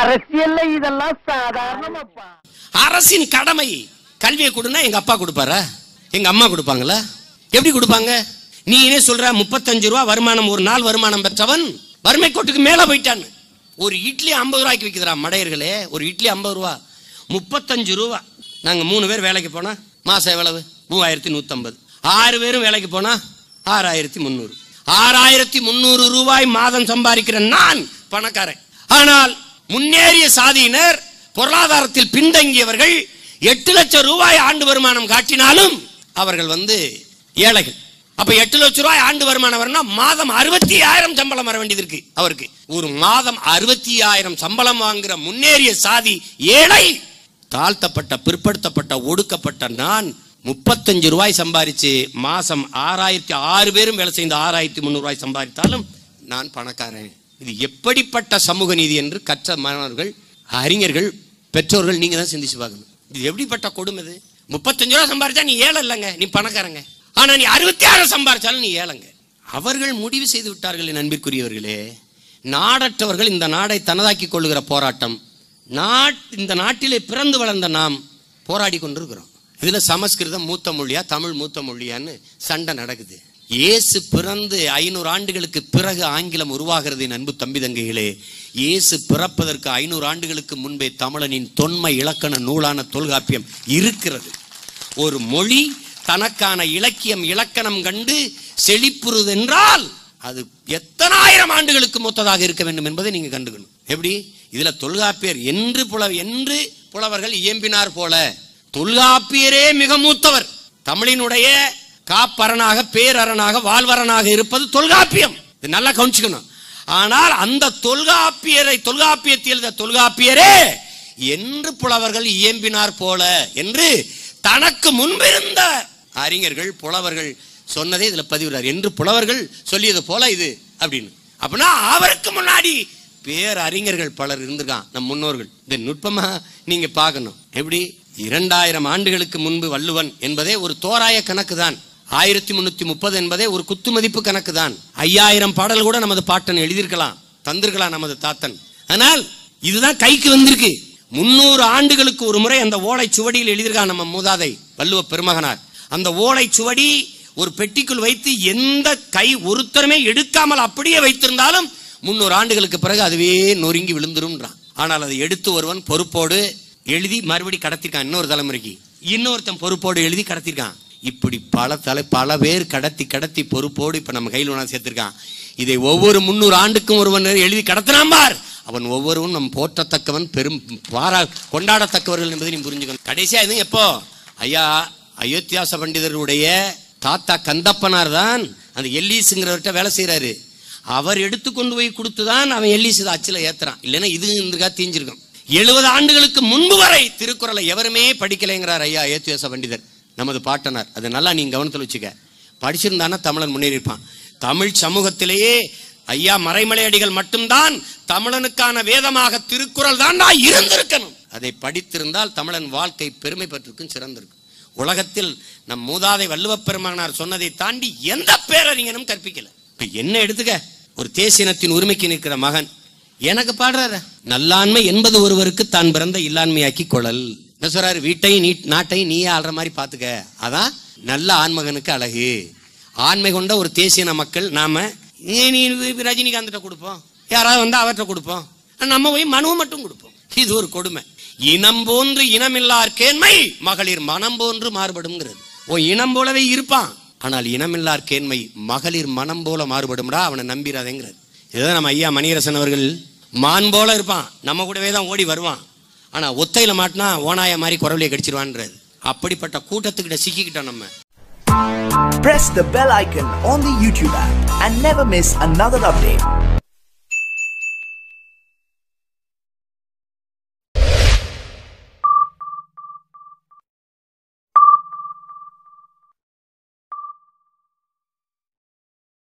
அரசியல்ல இதெல்லாம் சாதாரணமாப்பா அரசின் கடமை கல்வியை கொடுனா எங்க அப்பா கொடுப்பாரா எங்க அம்மா கொடுப்பாங்களா எப்படி கொடுப்பாங்க நீனே சொல்ற முப்பத்தஞ்சு ரூபா வருமானம் ஒரு நாள் வருமானம் பெற்றவன் வறுமை கோட்டுக்கு மேல போயிட்டான் ஒரு இட்லி ஐம்பது ரூபாய்க்கு விற்கிறா மடையர்களே ஒரு இட்லி ஐம்பது ரூபா முப்பத்தஞ்சு ரூபா நாங்க மூணு பேர் வேலைக்கு போனா மாசம் எவ்வளவு மூவாயிரத்தி நூத்தம்பது ஆறு பேரும் வேலைக்கு போனா ஆறாயிரத்தி முந்நூறு ஆறாயிரத்தி முந்நூறு ரூபாய் மாதம் சம்பாதிக்கிற நான் பணக்காரன் ஆனால் முன்னேறிய சாதியினர் பொருளாதாரத்தில் பின்தங்கியவர்கள் எட்டு லட்சம் ரூபாய் ஆண்டு வருமானம் காட்டினாலும் அவர்கள் வந்து ஏழைகள் அப்ப எட்டு லட்சம் ரூபாய் ஆண்டு வருமானம் வரணும்னா மாதம் அறுபத்தி ஆயிரம் சம்பளம் வர வேண்டியது இருக்கு அவருக்கு ஒரு மாதம் அறுபத்தி ஆயிரம் சம்பளம் வாங்குற முன்னேறிய சாதி ஏழை தாழ்த்தப்பட்ட பிற்படுத்தப்பட்ட ஒடுக்கப்பட்ட நான் முப்பத்தஞ்சு ரூபாய் சம்பாரிச்சு மாசம் ஆறாயிரத்தி ஆறு பேரும் வேலை செய்து ஆறாயிரத்தி முந்நூறு ரூபாய் சம்பாதித்தாலும் நான் பணக்காரன் இது எப்படிப்பட்ட சமூக நீதி என்று கற்ற மாணவர்கள் அறிஞர்கள் பெற்றோர்கள் நீங்க தான் சிந்திச்சு பார்க்கணும் இது எப்படிப்பட்ட கொடுமை இது முப்பத்தஞ்சு ரூபா சம்பாரிச்சா நீ ஏழை இல்லைங்க நீ பணக்காரங்க ஆனா நீ அறுபத்தி ஆறு சம்பாரிச்சாலும் நீ ஏழைங்க அவர்கள் முடிவு செய்து விட்டார்கள் என் அன்பிற்குரியவர்களே நாடற்றவர்கள் இந்த நாடை தனதாக்கிக் கொள்ளுகிற போராட்டம் நாட் இந்த நாட்டிலே பிறந்து வளர்ந்த நாம் போராடி கொண்டிருக்கிறோம் இதுல சமஸ்கிருதம் மூத்த மொழியா தமிழ் மூத்த மொழியான்னு சண்டை நடக்குது இயேசு பிறந்து ஐநூறு ஆண்டுகளுக்கு பிறகு ஆங்கிலம் உருவாகிறது என் அன்பு தம்பி தங்கைகளே இயேசு பிறப்பதற்கு ஐநூறு ஆண்டுகளுக்கு முன்பே தமிழனின் தொன்மை இலக்கண நூலான தொல்காப்பியம் இருக்கிறது ஒரு மொழி தனக்கான இலக்கியம் இலக்கணம் கண்டு செழிப்புறுதென்றால் அது எத்தனாயிரம் ஆண்டுகளுக்கு மொத்ததாக இருக்க வேண்டும் என்பதை நீங்க கண்டுக்கணும் எப்படி இதுல தொல்காப்பியர் என்று புல என்று புலவர்கள் இயம்பினார் போல தொல்காப்பியரே மிக மூத்தவர் தமிழினுடைய காப்பரனாக பேரரணாக வாழ்வரனாக இருப்பது தொல்காப்பியம் இது நல்லா கவனிச்சுக்கணும் ஆனால் அந்த தொல்காப்பியரை தொல்காப்பியத்தில் எழுத தொல்காப்பியரே என்று புலவர்கள் இயம்பினார் போல என்று தனக்கு முன்பிருந்த அறிஞர்கள் புலவர்கள் சொன்னதே இதுல பதிவுறார் என்று புலவர்கள் சொல்லியது போல இது அப்படின்னு அப்படின்னா அவருக்கு முன்னாடி பேரறிஞர்கள் பலர் இருந்திருக்கான் நம் முன்னோர்கள் இந்த நுட்பமா நீங்க பார்க்கணும் எப்படி இரண்டாயிரம் ஆண்டுகளுக்கு முன்பு வள்ளுவன் என்பதே ஒரு தோராய கணக்கு தான் ஆயிரத்தி முன்னூத்தி முப்பது என்பதே ஒரு குத்து மதிப்பு கணக்கு தான் ஐயாயிரம் பாடல் கூட நமது பாட்டன் எழுதியிருக்கலாம் தந்திருக்கலாம் நமது தாத்தன் ஆனால் இதுதான் கைக்கு வந்திருக்கு முன்னூறு ஆண்டுகளுக்கு ஒரு முறை அந்த ஓலை சுவடியில் எழுதியிருக்கான் நம்ம மூதாதை வள்ளுவ பெருமகனார் அந்த ஓலை சுவடி ஒரு பெட்டிக்குள் வைத்து எந்த கை ஒருத்தருமே எடுக்காமல் அப்படியே வைத்திருந்தாலும் முன்னூறு ஆண்டுகளுக்கு பிறகு அதுவே நொறுங்கி விழுந்துரும்ன்றான் ஆனால் அதை எடுத்து ஒருவன் பொறுப்போடு எழுதி மறுபடி கடத்திருக்கான் இன்னொரு தலைமுறைக்கு இன்னொருத்தன் பொறுப்போடு எழுதி கடத்திருக்கான் இப்படி பல தலை பல பேர் கடத்தி கடத்தி பொறுப்போடு இப்ப நம்ம கையில் ஒன்றா சேர்த்திருக்கான் இதை ஒவ்வொரு முன்னூறு ஆண்டுக்கும் ஒருவன் எழுதி கடத்தினான் பார் அவன் ஒவ்வொருவன் நம் போற்றத்தக்கவன் பெரும் பாரா கொண்டாடத்தக்கவர்கள் என்பதை நீ புரிஞ்சுக்கணும் கடைசியா இது எப்போ ஐயா அயோத்தியாச பண்டிதருடைய தாத்தா கந்தப்பனார் தான் அந்த எல்லீஸுங்கிறவர்கிட்ட வேலை செய்யறாரு அவர் எடுத்து கொண்டு போய் கொடுத்துதான் அவன் எல்லீஸ் அச்சில் ஏத்துறான் இல்லைன்னா இது இருந்திருக்கா தீஞ்சிருக்கும் எழுபது ஆண்டுகளுக்கு முன்பு வரை திருக்குறளை எவருமே படிக்கலைங்கிறார் ஐயா அயோத்தியாச பண்டிதர் நமது பாட்டனார் அதை நல்லா நீங்க கவனத்தில் வச்சுக்க படிச்சிருந்தானா தமிழன் முன்னேறிப்பான் தமிழ் சமூகத்திலேயே ஐயா மறைமலையடிகள் மட்டும்தான் தமிழனுக்கான வேதமாக திருக்குறள் தான் இருந்திருக்கணும் அதை படித்திருந்தால் தமிழன் வாழ்க்கை பெருமை பெற்றிருக்கும் சிறந்திருக்கும் உலகத்தில் நம் மூதாதை வள்ளுவப் பெருமகனார் சொன்னதை தாண்டி எந்த பேரறிஞனும் கற்பிக்கல இப்ப என்ன எடுத்துக்க ஒரு தேசியனத்தின் உரிமைக்கு நிற்கிற மகன் எனக்கு பாடுறாரு நல்லாண்மை என்பது ஒருவருக்கு தான் பிறந்த இல்லாண்மையாக்கி கொள்ளல் என்ன சொல்றாரு வீட்டையும் நீ நாட்டையும் நீயே ஆள்ற மாதிரி பாத்துக்க அதான் நல்ல ஆண்மகனுக்கு அழகு ஆண்மை கொண்ட ஒரு தேசியன மக்கள் நாம நீ நீ ரஜினிகாந்த்கிட்ட கொடுப்போம் யாராவது வந்து அவர்கிட்ட கொடுப்போம் நம்ம போய் மனுவை மட்டும் கொடுப்போம் இது ஒரு கொடுமை இனம் போன்று இனமில்லார் கேண்மை மகளிர் மனம் போன்று மாறுபடும்ங்கிறது ஓ இனம் போலவே இருப்பான் ஆனால் இனமில்லார் கேண்மை மகளிர் மனம் போல மாறுபடும்டா அவனை நம்பிடாதேங்கிறது இதுதான் நம்ம ஐயா மணியரசன் அவர்கள் மான் போல இருப்பான் நம்ம கூடவே தான் ஓடி வருவான் ஆனா ஒத்தையில மாட்டினா ஓனாய மாதிரி குரவலையை கடிச்சிருவான்றது அப்படிப்பட்ட கூட்டத்துக்கிட்ட சிக்கிக்கிட்டோம் நம்ம Press the bell icon on the YouTube app and never miss another update.